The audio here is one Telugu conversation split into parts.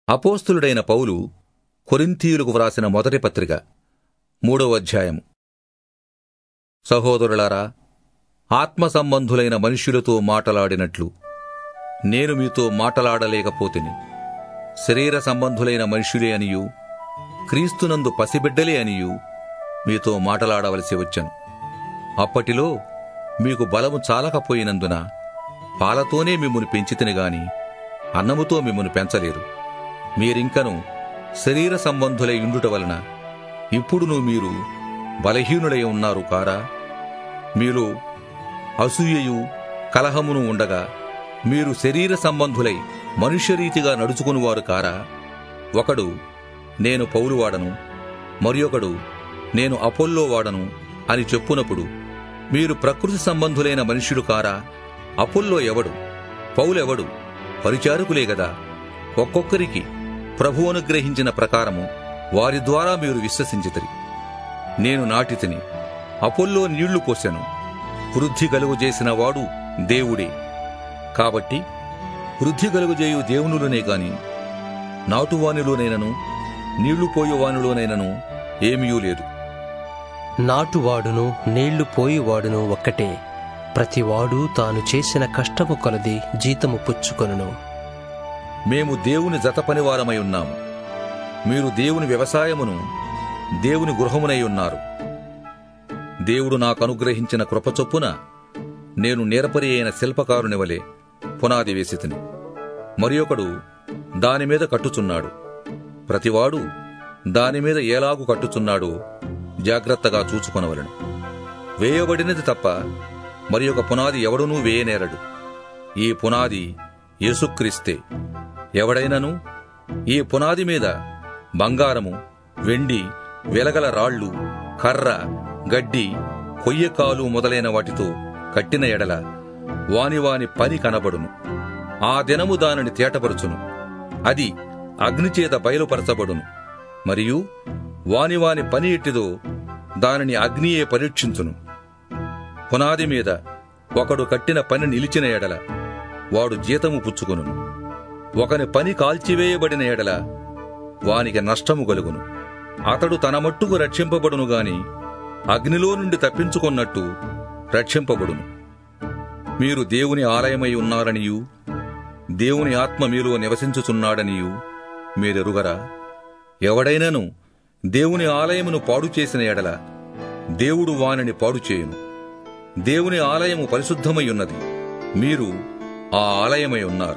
అపోస్తులుడైన పౌలు కొరింథీయులకు వ్రాసిన మొదటి పత్రిక మూడవ అధ్యాయము సహోదరులారా ఆత్మ సంబంధులైన మనుష్యులతో మాటలాడినట్లు నేను మీతో మాటలాడలేకపోతిని శరీర సంబంధులైన మనుష్యులే అనియు క్రీస్తునందు పసిబిడ్డలే అనియు మీతో మాటలాడవలసి వచ్చాను అప్పటిలో మీకు బలము చాలకపోయినందున పాలతోనే మిమ్మును పెంచితిని గాని అన్నముతో మిమ్మును పెంచలేదు మీరింకను శరీర సంబంధులై ఉండుట వలన ఇప్పుడును మీరు బలహీనులై ఉన్నారు కారా మీలో అసూయయు కలహమును ఉండగా మీరు శరీర సంబంధులై మనుష్యరీతిగా నడుచుకునివారు కారా ఒకడు నేను పౌలువాడను మరి ఒకడు నేను అపోల్లో వాడను అని చెప్పునప్పుడు మీరు ప్రకృతి సంబంధులైన మనుష్యుడు కారా అపోల్లో ఎవడు పౌలెవడు పరిచారకులే గదా ఒక్కొక్కరికి ప్రభు అనుగ్రహించిన ప్రకారము వారి ద్వారా మీరు విశ్వసించితరి నేను నాటితిని అపోల్లో నీళ్లు పోసెను వృద్ధి కలుగు చేసిన వాడు దేవుడే కాబట్టి వృద్ధి కలుగుజేయు దేవునులోనే గాని నాటువానిలోనైనను నీళ్లు పోయువానిలోనైనను ఏమీయూ లేదు నాటువాడును నీళ్లు పోయివాడును ఒక్కటే ప్రతివాడు తాను చేసిన కష్టము కొలది జీతము పుచ్చుకొనును మేము దేవుని జత పనివారమై ఉన్నాము మీరు దేవుని వ్యవసాయమును దేవుని గృహమునై ఉన్నారు దేవుడు నాకు అనుగ్రహించిన కృపచొప్పున నేను నేరపరి అయిన శిల్పకారుని వలె పునాది వేసితిని మరి ఒకడు దానిమీద కట్టుచున్నాడు ప్రతివాడు దానిమీద ఏలాగు కట్టుచున్నాడో జాగ్రత్తగా చూచుకొనవలను వేయబడినది తప్ప మరి ఒక పునాది ఎవడునూ వేయనేరడు ఈ పునాది యేసుక్రీస్తే ఎవడైనను ఈ పునాది మీద బంగారము వెండి వెలగల రాళ్ళు కర్ర గడ్డి కొయ్యకాలు మొదలైన వాటితో కట్టిన ఎడల వాని వాని పని కనబడును ఆ దినము దానిని తేటపరుచును అది అగ్నిచేత బయలుపరచబడును మరియు వాని వాని పని ఎట్టిదో దానిని అగ్నియే పరీక్షించును పునాది మీద ఒకడు కట్టిన పని నిలిచిన ఎడల వాడు జీతము పుచ్చుకొను ఒకని పని కాల్చివేయబడిన ఎడల వానికి నష్టము కలుగును అతడు తన మట్టుకు రక్షింపబడును గాని అగ్నిలో నుండి తప్పించుకొన్నట్టు రక్షింపబడును మీరు దేవుని ఆలయమై ఉన్నారనియు దేవుని ఆత్మ మీలో నివసించుచున్నాడనియు మీరెరుగరా ఎవడైనను దేవుని ఆలయమును పాడు చేసిన ఎడల దేవుడు వానిని పాడు చేయును దేవుని ఆలయము పరిశుద్ధమై ఉన్నది మీరు ఆ ఆలయమై ఉన్నారు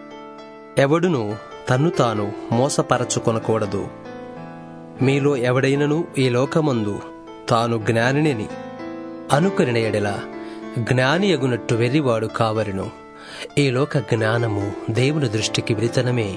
ఎవడును తన్ను తాను మోసపరచుకొనకూడదు మీలో ఎవడైనను ఈ లోకమందు తాను జ్ఞానిని అనుకరిన ఎడల జ్ఞాని అగునట్టు వెర్రివాడు కావలను ఈ లోక జ్ఞానము దేవుని దృష్టికి విరితనమే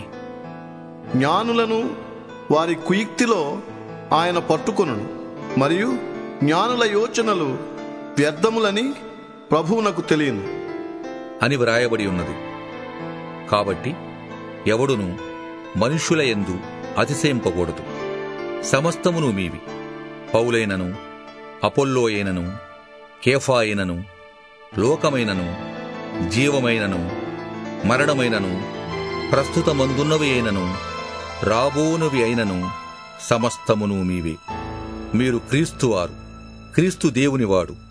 జ్ఞానులను వారి కుయుక్తిలో ఆయన పట్టుకొనును మరియు జ్ఞానుల యోచనలు వ్యర్థములని ప్రభువునకు తెలియను అని వ్రాయబడి ఉన్నది కాబట్టి ఎవడును మనుష్యుల యందు అతిశయింపకూడదు సమస్తమును మీవి పౌలైనను అపోల్లో అయినను కేఫా అయినను లోకమైనను జీవమైనను మరణమైనను ప్రస్తుతమందున్నవి అయినను రాబోనువి అయినను సమస్తమును మీవే మీరు క్రీస్తువారు క్రీస్తు దేవునివాడు